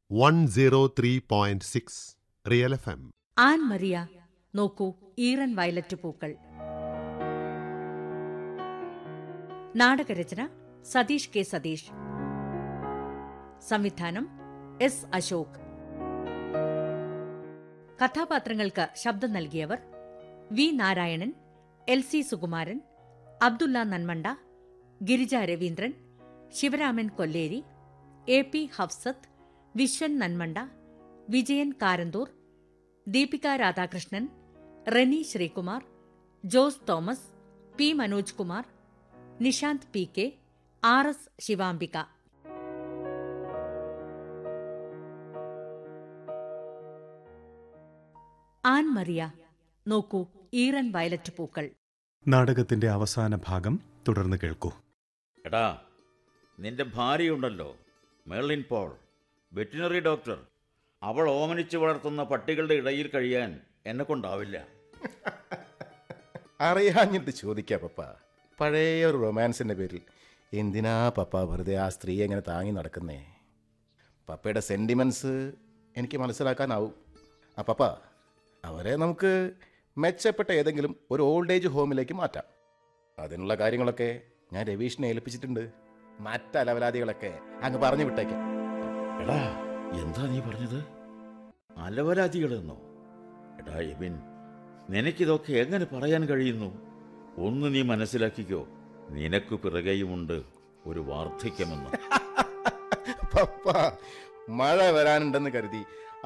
one zero three point six real F M Ann Maria നോക്കൂ ഈറൻ violet പൂക്കൾ നാടകരചന സതീഷ് കെ സതീഷ് സംവിധാനം എസ് അശോക് കഥാപാത്രങ്ങൾക്ക് ശബ്ദം നൽകിയവർ V Narayanan L C Sukumaran Abdulla Nanmanda Girija Raveendran Sivaraman Kolleri A P Hafsath Viswan Nanmanda Vijayan Karanthur Deepika Radhakrishnan Reni Sreekumar Jose Thomas P Manoj Kumar Nishanth P K R S Sivambika Ann Maria നോക്കൂ ഈറൻ വയലറ്റ് പൂക്കൾ നാടകത്തിന്റെ അവസാന ഭാഗം തുടർന്ന് കേൾക്കൂ എടാ നിന്റെ ഭാര്യയുണ്ടല്ലോ മെർലിൻ പോൾ വെറ്റിനറി ഡോക്ടർ അവൾ ഓമനിച്ച് വളർത്തുന്ന പട്ടികളുടെ ഇടയിൽ കഴിയാൻ എന്നെ കൊണ്ടാവില്ല അറിയാഞ്ഞിട്ട് ചോദിക്കാം പപ്പ പഴയ ഒരു റൊമാൻസിൻ്റെ പേരിൽ എന്തിനാ പപ്പ വെറുതെ ആ സ്ത്രീ എങ്ങനെ താങ്ങി നടക്കുന്നേ പപ്പയുടെ സെൻറ്റിമെൻറ്റ്സ് എനിക്ക് മനസ്സിലാക്കാനാവും ആ പപ്പ അവരെ നമുക്ക് മെച്ചപ്പെട്ട ഏതെങ്കിലും ഒരു ഓൾഡ് ഏജ് ഹോമിലേക്ക് മാറ്റാം അതിനുള്ള കാര്യങ്ങളൊക്കെ ഞാൻ രവീഷിനെ ഏൽപ്പിച്ചിട്ടുണ്ട് മറ്റ അലവലാദികളൊക്കെ അങ്ങ് പറഞ്ഞു വിട്ടേക്കാം എടാ എന്താ നീ പറഞ്ഞത് അലവരാതികളെന്നോ എടാ എബിൻ നിനക്കിതൊക്കെ എങ്ങനെ പറയാൻ കഴിയുന്നു ഒന്ന് നീ മനസ്സിലാക്കിക്കോ നിനക്ക് പിറകെയുമുണ്ട് ഒരു വാർദ്ധക്യമെന്ന് പപ്പ മഴ വരാനുണ്ടെന്ന് കരുതി